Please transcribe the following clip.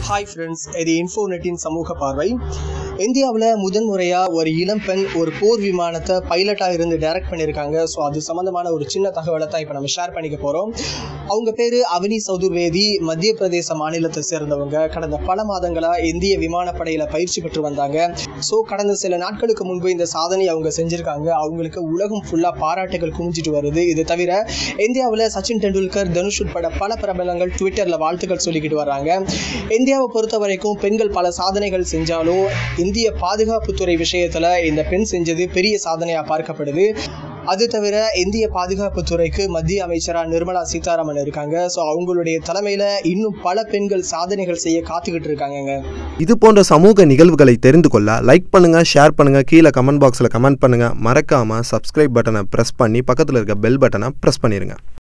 hi friends இது இன்ஃபோநெட்டின் சமூக பார்வை இந்தியாவில் முதன் முறையாக ஒரு இளம் பெண் ஒரு போர் விமானத்தை பைலட்டாக இருந்து டைரக்ட் பண்ணியிருக்காங்க ஸோ அது சம்மந்தமான ஒரு சின்ன தகவலை தான் இப்போ நம்ம ஷேர் பண்ணிக்க போகிறோம் அவங்க பேர் அவனி சௌதுர்வேதி மத்திய பிரதேச மாநிலத்தை சேர்ந்தவங்க கடந்த பல மாதங்களாக இந்திய விமானப்படையில் பயிற்சி பெற்று வந்தாங்க ஸோ கடந்த சில நாட்களுக்கு முன்பு இந்த சாதனை அவங்க செஞ்சுருக்காங்க அவங்களுக்கு உலகம் ஃபுல்லாக பாராட்டுகள் குமிஞ்சிட்டு வருது இது தவிர இந்தியாவில் சச்சின் டெண்டுல்கர் தனுஷ் உட்பட பல பிரபலங்கள் ட்விட்டரில் வாழ்த்துக்கள் சொல்லிக்கிட்டு வர்றாங்க இந்தியாவை பொறுத்த வரைக்கும் பெண்கள் பல சாதனைகள் செஞ்சாலும் இந்திய பாதுகாப்புத்துறை விஷயத்தில் இந்த பெண் செஞ்சது பெரிய சாதனையாக பார்க்கப்படுது அது தவிர இந்திய பாதுகாப்புத்துறைக்கு மத்திய அமைச்சராக நிர்மலா சீதாராமன் இருக்காங்க ஸோ அவங்களுடைய தலைமையில் இன்னும் பல பெண்கள் சாதனைகள் செய்ய காத்துக்கிட்டு இருக்காங்கங்க இது போன்ற சமூக நிகழ்வுகளை தெரிந்து கொள்ள லைக் பண்ணுங்க ஷேர் பண்ணுங்க கீழே கமெண்ட் பாக்ஸில் கமெண்ட் பண்ணுங்க மறக்காம சப்ஸ்கிரைப் பட்டனை ப்ரெஸ் பண்ணி பக்கத்தில் இருக்க பெல் பட்டனை ப்ரெஸ் பண்ணிருங்க